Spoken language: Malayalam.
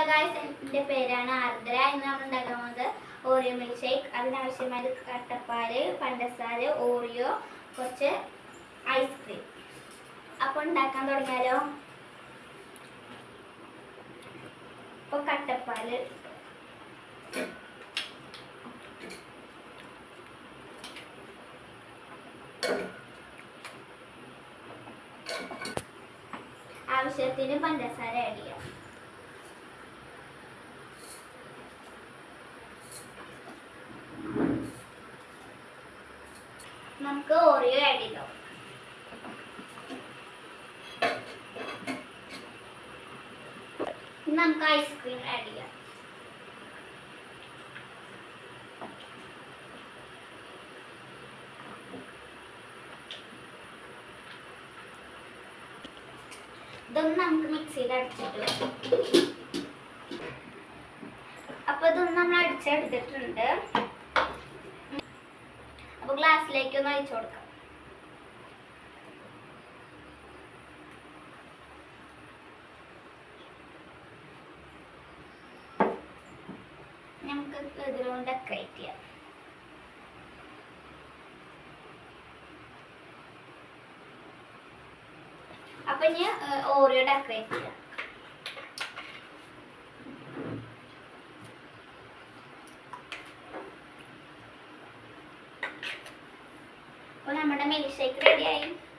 ഹലോ ഗായ്സ് എൻ്റെ പേരാണ് ആർദ്ര ഇന്ന് നമ്മൾ ഉണ്ടാക്കാൻ പോകുന്നത് ഓറിയോ മിൽക്ക് ഷേക്ക് അതിനാവശ്യമായ കട്ടപ്പാല് പഞ്ചസാര ഓറിയോ കുറച്ച് ഐസ്ക്രീം അപ്പോൾ ഉണ്ടാക്കാൻ തുടങ്ങിയാലോ ഇപ്പോൾ കട്ടപ്പാല് ആവശ്യത്തിന് പഞ്ചസാര ആഡ് ചെയ്യാം നമുക്ക് ഓറിയോ ആഡ് ചെയ്തോ ഇനി നമുക്ക് ഐസ്ക്രീം ആഡ് ചെയ്യാം ഇതൊന്ന് നമുക്ക് മിക്സിയിൽ അടിച്ചിട്ട് അപ്പൊ ഇതൊന്ന് നമ്മൾ അടിച്ചെടുത്തിട്ടുണ്ട് അപ്പൊ ഗ്ലാസ്സിലേക്ക് ഒന്ന് ഒഴിച്ചു കൊടുക്കാം നമുക്ക് ഇതിലൂടെ ഡെക്കറേറ്റ് ചെയ്യാം അപ്പൊ ഇനി ഓറിയോ ഡെക്കറേറ്റ് ചെയ്യാം അപ്പൊ നമ്മുടെ മിൽക്ക് ഷേക്ക് റെഡിയായി